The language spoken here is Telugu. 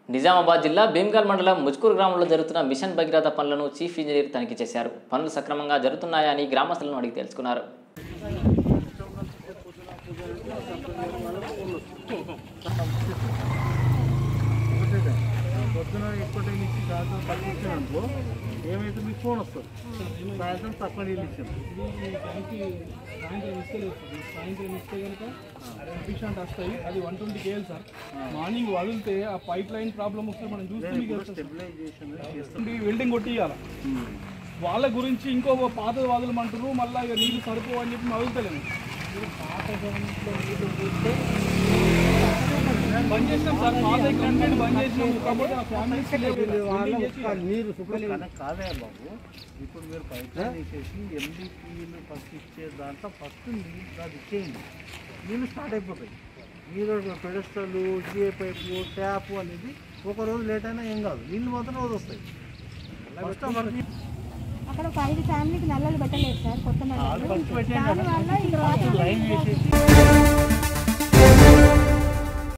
నిజామాబాద్ జిల్లా భీమ్గల్ మండలం ముజ్కూరు గ్రామంలో జరుగుతున్న మిషన్ భగీరథ పనులను చీఫ్ ఇంజనీర్ తనిఖీ చేశారు పనులు సక్రమంగా జరుగుతున్నాయా అని గ్రామస్తులను అడిగి తెలుసుకున్నారు పొద్దున ఎక్కువ టైం ఇచ్చి సాయంత్రం తక్కువ ఇచ్చినప్పుడు ఏమైతే మీకు ఫోన్ వస్తుంది సాయంత్రం తక్కువ నీళ్ళు ఇచ్చాను ఈ ట్యాంక్కి సాయంత్రం ఇస్తలేదు సార్ సాయంత్రం ఇస్తే కనుక సఫిషియంట్ వస్తాయి అది one twenty KL sir morning వదిలితే ఆ పైప్ లైన్ ప్రాబ్లం వస్తే మనం చూస్తే మీకు తెలుస్తుంది సార్. స్టెబిలైజేషన్ చేస్తాం ఈ వెల్డింగ్ కొట్టియాల వాళ్ళ గురించి ఇంకో పాత వాదులు అంటారు మళ్ళీ ఇక నీళ్ళు సరిపోవు అని చెప్పి వదులుతలేము పాత గవర్నమెంట్లో నీళ్ళు చూస్తే బంద్ చేసినాం సార్ పాత కంటెంట్ బంద్ చేసినాం కాకపోతే ఆ ఫ్యామిలీస్ నీరు కనెక్ట్ కాదే బాబు ఇప్పుడు మీరు పైప్ లైన్ వేసేసి ఎండిపీలు ఫస్ట్ ఇచ్చే దాంట్లో ఫస్ట్ నీళ్ళు అది ఇచ్చేయండి నీళ్ళు స్టార్ట్ అయిపోతాయి మీరు పెడస్టల్ జిఏ పైపు ట్యాప్ అనేది ఒక రోజు లేట్ అయినా ఏం కాదు నీళ్ళు మాత్రం రోజు వస్తాయి ఫస్ట్ మనకి అక్కడ ఒక ఐదు ఫ్యామిలీకి నల్లలు పెట్టలేదు సార్ కొత్త నల్లలు ఫస్ట్ పెట్టేయండి దానివల్ల ఈ వాటర్ లైన్ వేసేసి